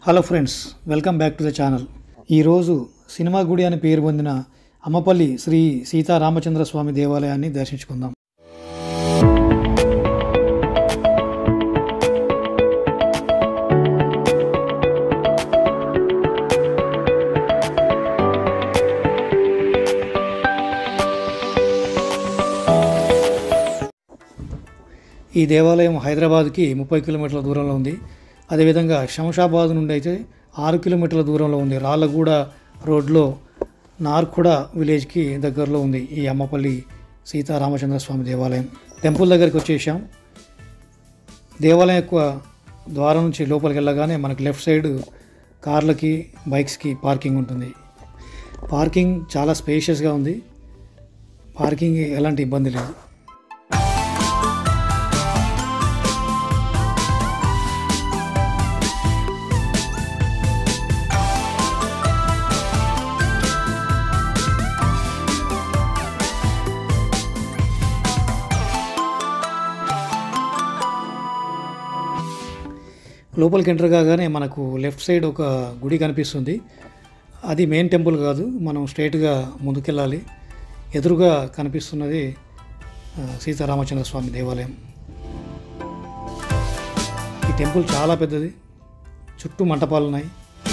hello friends welcome back to the channel ఈరోజు cinema గుడి అని పేరు పొందిన అమ్మపల్లి శ్రీ సీతారామచంద్ర స్వామి దేవాలయాన్ని దర్శించుకుందాం ఈ దేవాలయం హైదరాబాద్కి ముప్పై కిలోమీటర్ల దూరంలో ఉంది అదేవిధంగా శంషాబాద్ నుండి అయితే ఆరు కిలోమీటర్ల దూరంలో ఉంది రాళ్ళగూడ రోడ్లో నార్కుడ విలేజ్కి దగ్గరలో ఉంది ఈ అమ్మపల్లి సీతారామచంద్ర స్వామి దేవాలయం టెంపుల్ దగ్గరికి వచ్చేసాం దేవాలయం యొక్క ద్వారం నుంచి లోపలికి వెళ్ళగానే మనకి లెఫ్ట్ సైడ్ కార్లకి బైక్స్కి పార్కింగ్ ఉంటుంది పార్కింగ్ చాలా స్పేషియస్గా ఉంది పార్కింగ్ ఎలాంటి ఇబ్బంది లేదు లోపలికి ఎంటర్ కాగానే మనకు లెఫ్ట్ సైడ్ ఒక గుడి కనిపిస్తుంది అది మెయిన్ టెంపుల్ కాదు మనం స్ట్రైట్గా ముందుకెళ్ళాలి ఎదురుగా కనిపిస్తున్నది ఆ, సీతారామచంద్ర స్వామి దేవాలయం ఈ టెంపుల్ చాలా పెద్దది చుట్టూ మంటపాలు ఉన్నాయి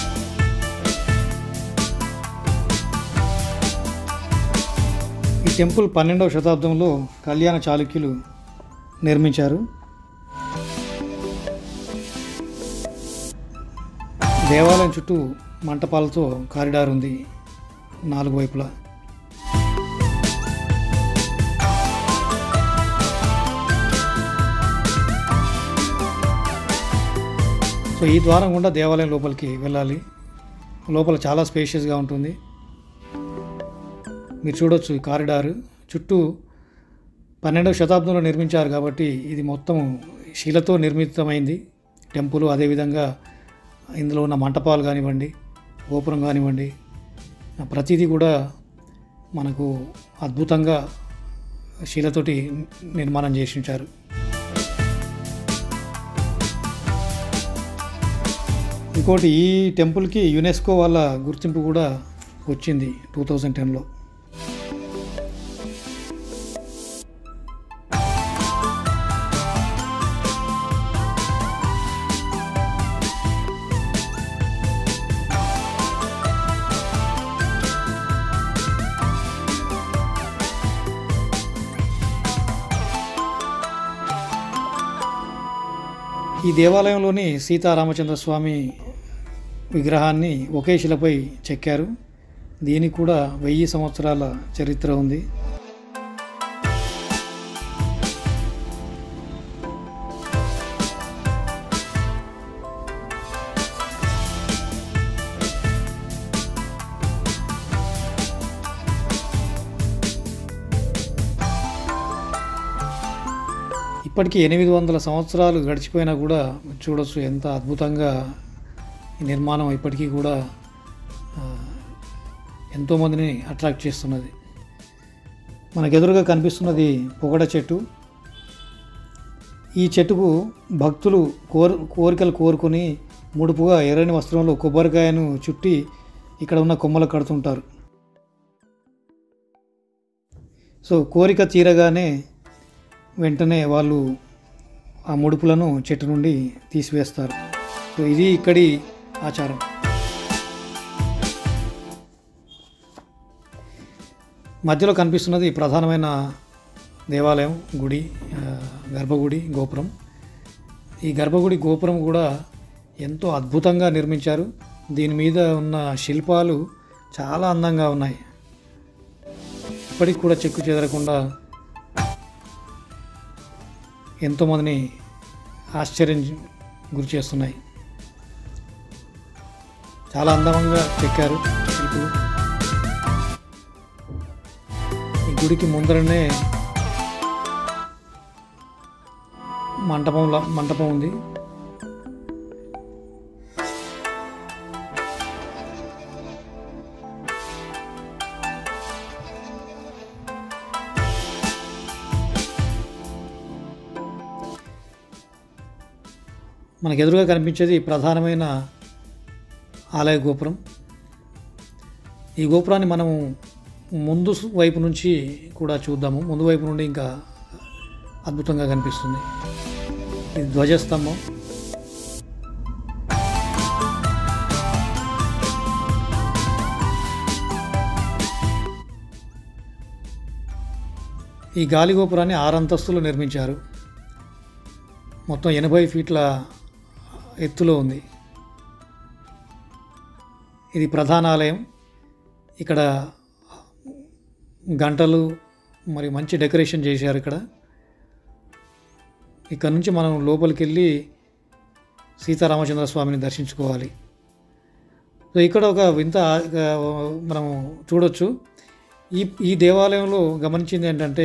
ఈ టెంపుల్ పన్నెండవ శతాబ్దంలో కళ్యాణ చాళుక్యులు నిర్మించారు దేవాలయం చుట్టూ మంటపాలతో కారిడార్ ఉంది నాలుగు వైపులా సో ఈ ద్వారం గుండా దేవాలయం లోపలికి వెళ్ళాలి లోపల చాలా స్పేషియస్గా ఉంటుంది మీరు చూడొచ్చు ఈ కారిడార్ చుట్టూ పన్నెండవ శతాబ్దంలో నిర్మించారు కాబట్టి ఇది మొత్తం శిలతో నిర్మితమైంది టెంపుల్ అదేవిధంగా ఇందులో ఉన్న మంటపాలు కానివ్వండి గోపురం కానివ్వండి ప్రతిదీ కూడా మనకు అద్భుతంగా శిలతోటి నిర్మాణం చేసి ఉంచారు ఇంకోటి ఈ టెంపుల్కి యునెస్కో వాళ్ళ గుర్తింపు కూడా వచ్చింది టూ థౌజండ్ టెన్లో ఈ దేవాలయంలోని సీతారామచంద్ర స్వామి విగ్రహాన్ని ఒకే శిలపై చెక్కారు దీనికి కూడా వెయ్యి సంవత్సరాల చరిత్ర ఉంది ఇప్పటికీ ఎనిమిది వందల సంవత్సరాలు గడిచిపోయినా కూడా చూడొచ్చు ఎంత అద్భుతంగా ఈ నిర్మాణం ఇప్పటికీ కూడా ఆ, ఎంతోమందిని అట్రాక్ట్ చేస్తున్నది మనకు ఎదురుగా కనిపిస్తున్నది పొగడ చెట్టు ఈ చెట్టుకు భక్తులు కోరు కోరికలు కోరుకొని ముడుపుగా ఎర్రని వస్త్రంలో కొబ్బరికాయను చుట్టి ఇక్కడ ఉన్న కొమ్మలు కడుతుంటారు సో కోరిక తీరగానే వెంటనే వాళ్ళు ఆ ముడుపులను చెట్టు నుండి తీసివేస్తారు సో ఇది ఇక్కడి ఆచారం మధ్యలో కనిపిస్తున్నది ప్రధానమైన దేవాలయం గుడి ఆ, గర్భగుడి గోపురం ఈ గర్భగుడి గోపురం కూడా ఎంతో అద్భుతంగా నిర్మించారు దీని మీద ఉన్న శిల్పాలు చాలా అందంగా ఉన్నాయి ఇప్పటికి కూడా చెక్కు చెదరకుండా ఎంతోమందిని ఆశ్చర్యం గురి చేస్తున్నాయి చాలా అందంగా చెక్కారు శిల్పులు ఈ గుడికి ముందరనే మంటపంలో మంటపం ఉంది మనకు ఎదురుగా కనిపించేది ప్రధానమైన ఆలయ గోపురం ఈ గోపురాన్ని మనం ముందు వైపు నుంచి కూడా చూద్దాము ముందు వైపు నుండి ఇంకా అద్భుతంగా కనిపిస్తుంది ఇది ధ్వజస్తంభం ఈ గాలి గోపురాన్ని ఆరు అంతస్తులు నిర్మించారు మొత్తం ఎనభై ఫీట్ల ఎత్తులో ఉంది ఇది ప్రధాన ఆలయం ఇక్కడ గంటలు మరి మంచి డెకరేషన్ చేశారు ఇక్కడ ఇక్కడ నుంచి మనం లోపలికి వెళ్ళి సీతారామచంద్ర స్వామిని దర్శించుకోవాలి సో ఇక్కడ ఒక వింత ఆ, మనం చూడొచ్చు ఈ ఈ దేవాలయంలో గమనించింది ఏంటంటే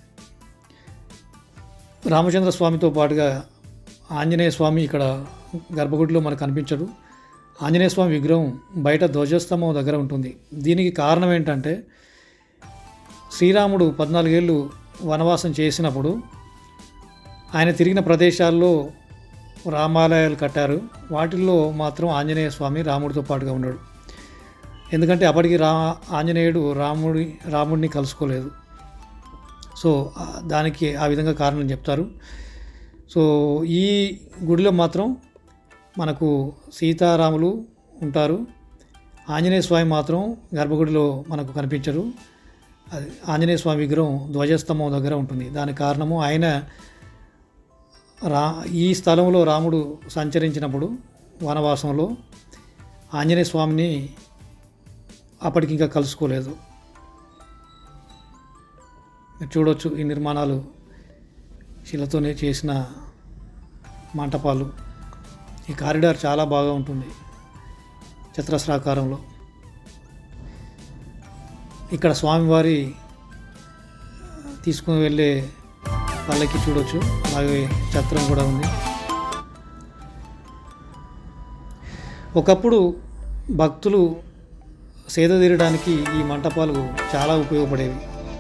రామచంద్ర స్వామితో పాటుగా ఆంజనేయ స్వామి ఇక్కడ గర్భగుడిలో మనకు కనిపించడు ఆంజనేయ స్వామి విగ్రహం బయట ధ్వజస్తంభం దగ్గర ఉంటుంది దీనికి కారణం ఏంటంటే శ్రీరాముడు పద్నాలుగేళ్ళు వనవాసం చేసినప్పుడు ఆయన తిరిగిన ప్రదేశాల్లో రామాలయాలు కట్టారు వాటిల్లో మాత్రం ఆంజనేయ స్వామి రాముడితో పాటుగా ఉన్నాడు ఎందుకంటే అప్పటికి రా ఆంజనేయుడు రాముడి రాముడిని కలుసుకోలేదు సో ఆ, దానికి ఆ విధంగా కారణం చెప్తారు సో ఈ గుడిలో మాత్రం మనకు సీతారాములు ఉంటారు ఆంజనేయ స్వామి మాత్రం గర్భగుడిలో మనకు కనిపించరు అది ఆంజనేయ స్వామి విగ్రహం ధ్వజస్తంభం దగ్గర ఉంటుంది దానికి కారణము ఆయన రా ఈ స్థలంలో రాముడు సంచరించినప్పుడు వనవాసంలో ఆంజనేయ స్వామిని అప్పటికి ఇంకా కలుసుకోలేదు మీరు చూడొచ్చు ఈ నిర్మాణాలు శిలతోనే చేసిన మంటపాలు ఈ కారిడార్ చాలా బాగా ఉంటుంది చతురస్రాకారంలో ఇక్కడ స్వామివారి తీసుకుని వెళ్ళే పల్లకి చూడొచ్చు అలాగే ఛత్రం కూడా ఉంది ఒకప్పుడు భక్తులు సేద తీరడానికి ఈ మంటపాలు చాలా ఉపయోగపడేవి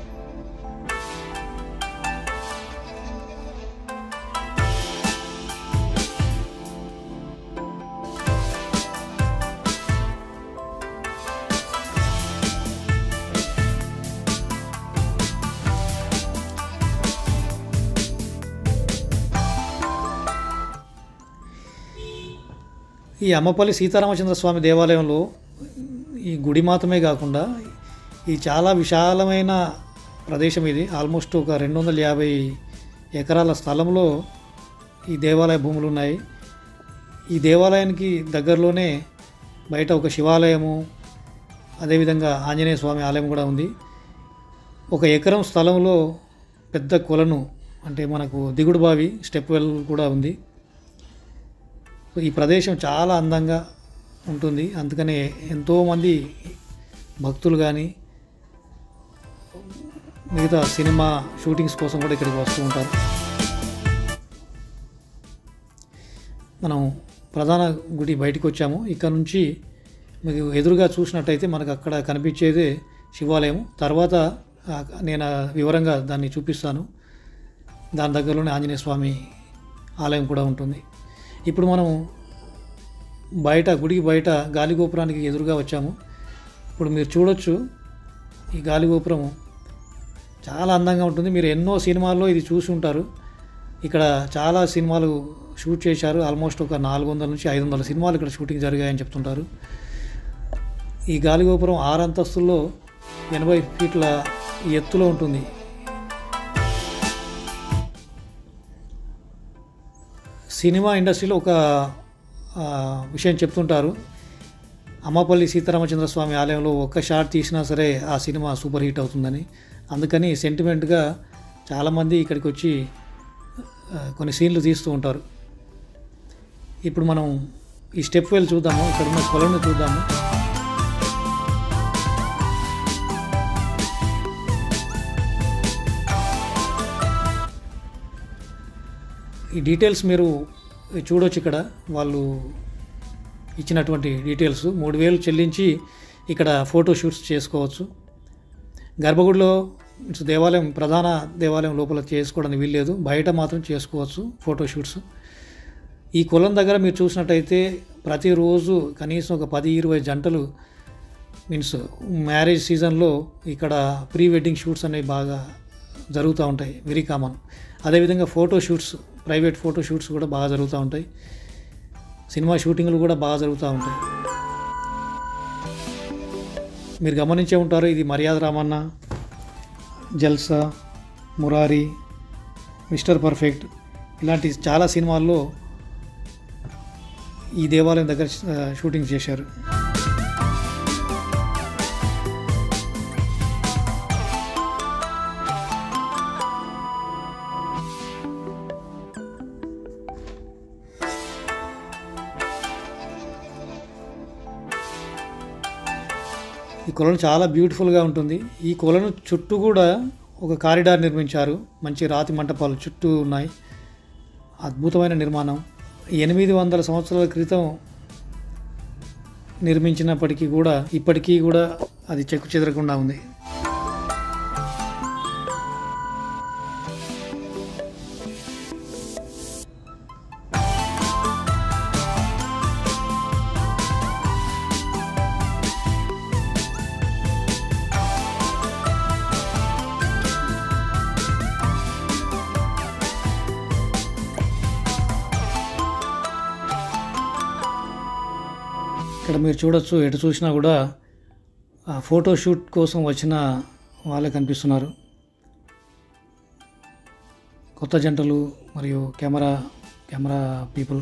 ఈ అమ్మపల్లి సీతారామచంద్ర స్వామి దేవాలయంలో ఈ గుడి మాత్రమే కాకుండా ఈ చాలా విశాలమైన ప్రదేశం ఇది ఆల్మోస్ట్ ఒక రెండు వందల యాభై ఎకరాల స్థలంలో ఈ దేవాలయ భూములు ఉన్నాయి ఈ దేవాలయానికి దగ్గరలోనే బయట ఒక శివాలయము అదేవిధంగా ఆంజనేయ స్వామి ఆలయం కూడా ఉంది ఒక ఎకరం స్థలంలో పెద్ద కొలను అంటే మనకు దిగుడు బావి స్టెప్ వెల్ కూడా ఉంది సో ఈ ప్రదేశం చాలా అందంగా ఉంటుంది అందుకనే ఎంతోమంది భక్తులు కానీ మిగతా సినిమా షూటింగ్స్ కోసం కూడా ఇక్కడికి వస్తూ ఉంటారు మనం ప్రధాన గుడి బయటికి వచ్చాము ఇక్కడ నుంచి మీకు ఎదురుగా చూసినట్టయితే మనకు అక్కడ కనిపించేదే శివాలయం తర్వాత ఆ, నేను ఆ వివరంగా దాన్ని చూపిస్తాను దాని దగ్గరలోనే ఆంజనేయ స్వామి ఆలయం కూడా ఉంటుంది ఇప్పుడు మనం బయట గుడికి బయట గాలి గోపురానికి ఎదురుగా వచ్చాము ఇప్పుడు మీరు చూడొచ్చు ఈ గాలి గోపురం చాలా అందంగా ఉంటుంది మీరు ఎన్నో సినిమాల్లో ఇది చూసి ఉంటారు ఇక్కడ చాలా సినిమాలు షూట్ చేశారు ఆల్మోస్ట్ ఒక నాలుగు వందల నుంచి ఐదు వందల సినిమాలు ఇక్కడ షూటింగ్ జరిగాయని చెప్తుంటారు ఈ గాలి గోపురం ఆరు అంతస్తుల్లో ఎనభై ఫీట్ల ఎత్తులో ఉంటుంది సినిమా ఇండస్ట్రీలో ఒక ఆ, విషయం చెప్తుంటారు అమ్మపల్లి సీతారామచంద్ర స్వామి ఆలయంలో ఒక్క షాట్ తీసినా సరే ఆ సినిమా సూపర్ హిట్ అవుతుందని అందుకని సెంటిమెంట్గా చాలామంది ఇక్కడికి వచ్చి ఆ, కొన్ని సీన్లు తీస్తూ ఉంటారు ఇప్పుడు మనం ఈ స్టెప్ వెల్ చూద్దాము ఇక్కడ ఉన్న కొలను చూద్దాము ఈ డీటెయిల్స్ మీరు చూడొచ్చు ఇక్కడ వాళ్ళు ఇచ్చినటువంటి డీటెయిల్స్ మూడు వేలు చెల్లించి ఇక్కడ ఫోటో షూట్స్ చేసుకోవచ్చు గర్భగుడిలో ఇట్స్ దేవాలయం ప్రధాన దేవాలయం లోపల చేసుకోవడానికి వీల్లేదు బయట మాత్రం చేసుకోవచ్చు ఫోటో షూట్స్ ఈ కులం దగ్గర మీరు చూసినట్టయితే ప్రతిరోజు కనీసం ఒక పది ఇరవై జంటలు మీన్స్ మ్యారేజ్ సీజన్లో ఇక్కడ ప్రీ వెడ్డింగ్ షూట్స్ అనేవి బాగా జరుగుతూ ఉంటాయి వెరీ కామన్ అదేవిధంగా photo shoots private photo shoots కూడా బాగా జరుగుతూ ఉంటాయి సినిమా షూటింగ్లు కూడా బాగా జరుగుతూ ఉంటాయి మీరు గమనించే ఉంటారు ఇది మర్యాద రామన్న జల్సా మురారి మిస్టర్ పర్ఫెక్ట్ ఇలాంటి చాలా సినిమాల్లో ఈ దేవాలయం దగ్గర ఆ, షూటింగ్ చేశారు ఈ కొలను చాలా బ్యూటిఫుల్గా ఉంటుంది ఈ కొలను చుట్టూ కూడా ఒక కారిడార్ నిర్మించారు మంచి రాతి మంటపాలు చుట్టూ ఉన్నాయి అద్భుతమైన నిర్మాణం ఎనిమిది వందల సంవత్సరాల క్రితం నిర్మించినప్పటికీ కూడా ఇప్పటికీ కూడా అది చెక్కు చెదరకుండా ఉంది ఇక్కడ మీరు చూడొచ్చు ఎటు చూసినా కూడా ఆ ఫోటో షూట్ కోసం వచ్చిన వాళ్ళే కనిపిస్తున్నారు కొత్త జంటలు మరియు కెమెరా కెమెరా పీపుల్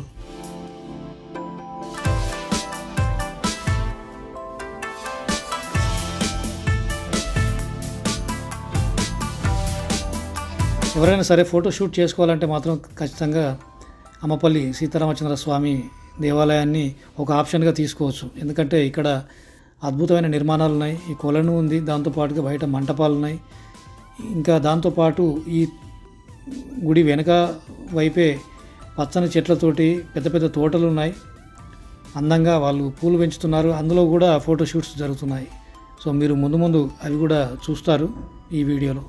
ఎవరైనా సరే ఫోటో షూట్ చేసుకోవాలంటే మాత్రం ఖచ్చితంగా అమ్మపల్లి సీతారామచంద్ర స్వామి దేవాలయాన్ని ఒక ఆప్షన్గా తీసుకోవచ్చు ఎందుకంటే ఇక్కడ అద్భుతమైన నిర్మాణాలు ఉన్నాయి ఈ కొలను ఉంది దాంతోపాటుగా బయట మంటపాలు ఉన్నాయి ఇంకా దాంతోపాటు ఈ గుడి వెనక వైపే పచ్చని చెట్లతోటి పెద్ద పెద్ద తోటలు ఉన్నాయి అందంగా వాళ్ళు పూలు పెంచుతున్నారు అందులో కూడా ఫోటో షూట్స్ జరుగుతున్నాయి సో మీరు ముందు ముందు అవి కూడా చూస్తారు ఈ వీడియోలో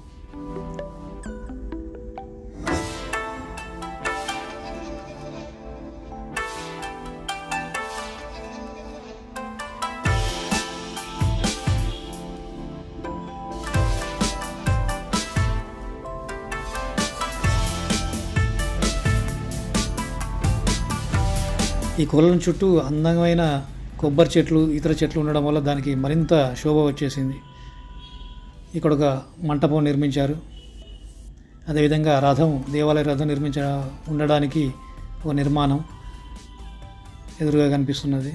ఈ కొలను చుట్టూ అందమైన కొబ్బరి చెట్లు ఇతర చెట్లు ఉండడం వల్ల దానికి మరింత శోభ వచ్చేసింది ఇక్కడ ఒక మంటపం నిర్మించారు అదేవిధంగా రథం దేవాలయ రథం నిర్మించ ఉండడానికి ఒక నిర్మాణం ఎదురుగా కనిపిస్తున్నది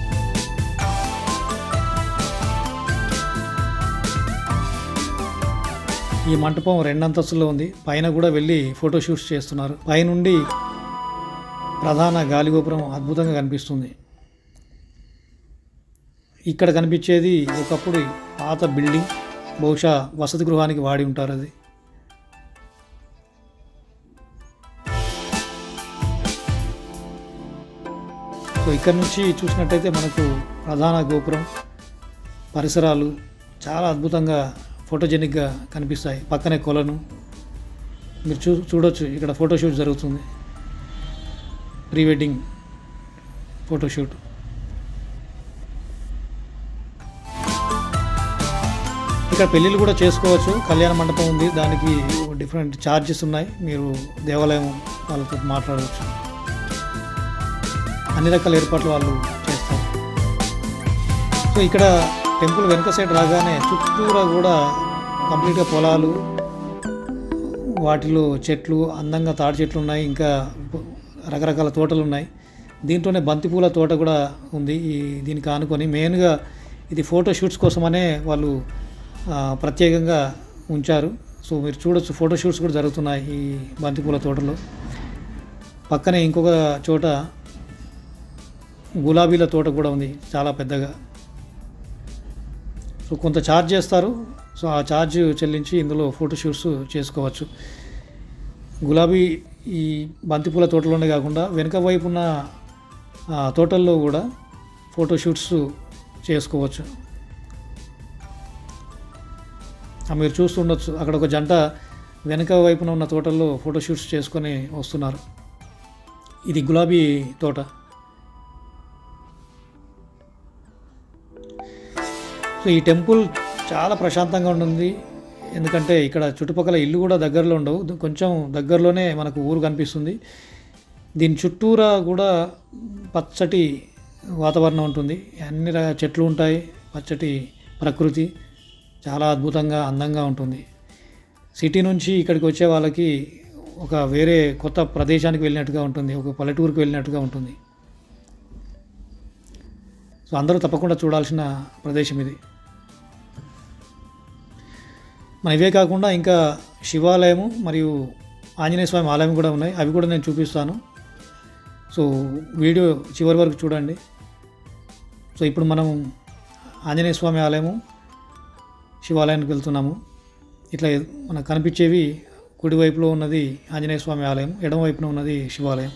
ఈ మంటపం రెండంతస్తులో ఉంది పైన కూడా వెళ్ళి ఫోటో షూట్స్ చేస్తున్నారు పైనుండి ప్రధాన గాలిగోపురం అద్భుతంగా కనిపిస్తుంది ఇక్కడ కనిపించేది ఒకప్పుడు పాత బిల్డింగ్ బహుశా వసతి గృహానికి వాడి ఉంటారు అది సో ఇక్కడ నుంచి చూసినట్టయితే మనకు ప్రధాన గోపురం పరిసరాలు చాలా అద్భుతంగా ఫోటోజెనిక్గా కనిపిస్తాయి పక్కనే కొలను మీరు చూ చూడొచ్చు ఇక్కడ ఫోటోషూట్ జరుగుతుంది ప్రీ వెడ్డింగ్ ఫోటోషూట్ ఇక్కడ పెళ్ళిళ్ళు కూడా చేసుకోవచ్చు కళ్యాణ మండపం ఉంది దానికి డిఫరెంట్ ఛార్జెస్ ఉన్నాయి మీరు దేవాలయం వాళ్ళతో మాట్లాడవచ్చు అన్ని రకాల ఏర్పాట్లు వాళ్ళు చేస్తారు సో ఇక్కడ టెంపుల్ వెనక సైడ్ రాగానే చుట్టూరా కూడా కంప్లీట్గా పొలాలు వాటిలో చెట్లు అందంగా తాడి చెట్లు ఉన్నాయి ఇంకా రకరకాల తోటలు ఉన్నాయి దీంట్లోనే బంతిపూల తోట కూడా ఉంది ఈ దీనికి ఆనుకొని మెయిన్గా ఇది ఫోటో షూట్స్ కోసమనే వాళ్ళు ఆ, ప్రత్యేకంగా ఉంచారు సో మీరు చూడొచ్చు ఫోటో షూట్స్ కూడా జరుగుతున్నాయి ఈ బంతిపూల తోటలో పక్కనే ఇంకొక చోట గులాబీల తోట కూడా ఉంది చాలా పెద్దగా సో కొంత ఛార్జ్ చేస్తారు సో ఆ ఛార్జ్ చెల్లించి ఇందులో ఫోటో షూట్స్ చేసుకోవచ్చు గులాబీ ఈ బంతిపూల తోటలోనే కాకుండా వెనుక వైపు ఉన్న ఆ, తోటల్లో కూడా ఫోటో షూట్స్ చేసుకోవచ్చు ఆ, మీరు చూస్తుండొచ్చు అక్కడ ఒక జంట వెనుక వైపున ఉన్న తోటల్లో ఫోటో షూట్స్ చేసుకొని వస్తున్నారు ఇది గులాబీ తోట సో ఈ టెంపుల్ చాలా ప్రశాంతంగా ఉంటుంది ఎందుకంటే ఇక్కడ చుట్టుపక్కల ఇల్లు కూడా దగ్గరలో ఉండవు దు- కొంచెం దగ్గరలోనే మనకు ఊరు కనిపిస్తుంది దీని చుట్టూరా కూడా పచ్చటి వాతావరణం ఉంటుంది అన్ని రకాల చెట్లు ఉంటాయి పచ్చటి ప్రకృతి చాలా అద్భుతంగా అందంగా ఉంటుంది సిటీ నుంచి ఇక్కడికి వచ్చే వాళ్ళకి ఒక వేరే కొత్త ప్రదేశానికి వెళ్ళినట్టుగా ఉంటుంది ఒక పల్లెటూరుకి వెళ్ళినట్టుగా ఉంటుంది సో అందరూ తప్పకుండా చూడాల్సిన ప్రదేశం ఇది మన ఇవే కాకుండా ఇంకా శివాలయము మరియు ఆంజనేయ స్వామి ఆలయం కూడా ఉన్నాయి అవి కూడా నేను చూపిస్తాను సో వీడియో చివరి వరకు చూడండి సో ఇప్పుడు మనం ఆంజనేయ స్వామి ఆలయము శివాలయానికి వెళ్తున్నాము ఇట్లా మనకు కనిపించేవి కుడివైపులో ఉన్నది ఆంజనేయ స్వామి ఆలయం ఎడమవైపున ఉన్నది శివాలయం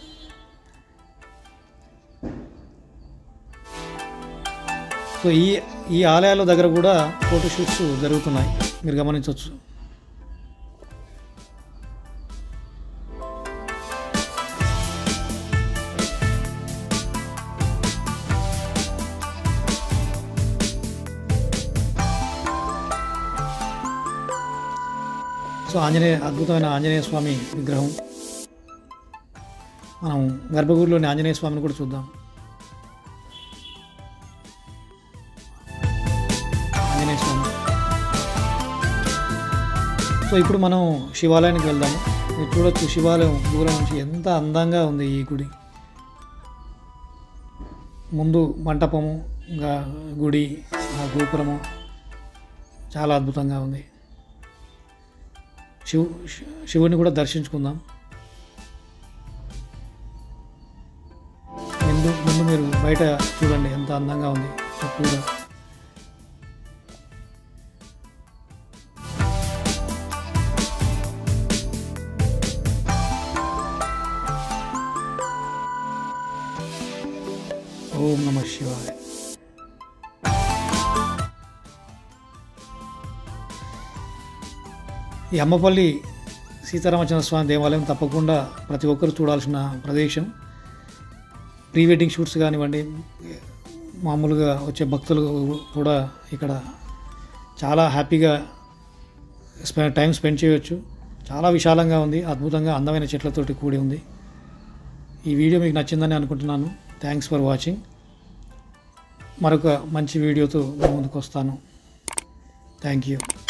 సో ఈ ఈ ఆలయాల దగ్గర కూడా ఫోటో షూట్స్ జరుగుతున్నాయి మీరు గమనించవచ్చు సో ఆంజనేయ అద్భుతమైన ఆంజనేయ స్వామి విగ్రహం మనం గర్భగుడిలోని ఆంజనేయ స్వామిని కూడా చూద్దాం ఆంజనేయ స్వామి సో ఇప్పుడు మనం శివాలయానికి వెళ్దాము మీరు చూడొచ్చు శివాలయం దూరం నుంచి ఎంత అందంగా ఉంది ఈ గుడి ముందు మంటపము ఇంకా గుడి ఆ గోపురము చాలా అద్భుతంగా ఉంది శివు శివుని కూడా దర్శించుకుందాం ముందు ముందు మీరు బయట చూడండి ఎంత అందంగా ఉంది చుట్టూరా ఓం నమ శివాయ ఈ అమ్మపల్లి సీతారామచంద్ర స్వామి దేవాలయం తప్పకుండా ప్రతి ఒక్కరు చూడాల్సిన ప్రదేశం ప్రీ వెడ్డింగ్ షూట్స్ కానివ్వండి మామూలుగా వచ్చే భక్తులు కూడా ఇక్కడ చాలా హ్యాపీగా స్పె టైం స్పెండ్ చేయవచ్చు చాలా విశాలంగా ఉంది అద్భుతంగా అందమైన చెట్లతోటి కూడి ఉంది ఈ వీడియో మీకు నచ్చిందని అనుకుంటున్నాను థ్యాంక్స్ ఫర్ వాచింగ్ మరొక మంచి వీడియోతో మీ ముందుకు వస్తాను థ్యాంక్ యూ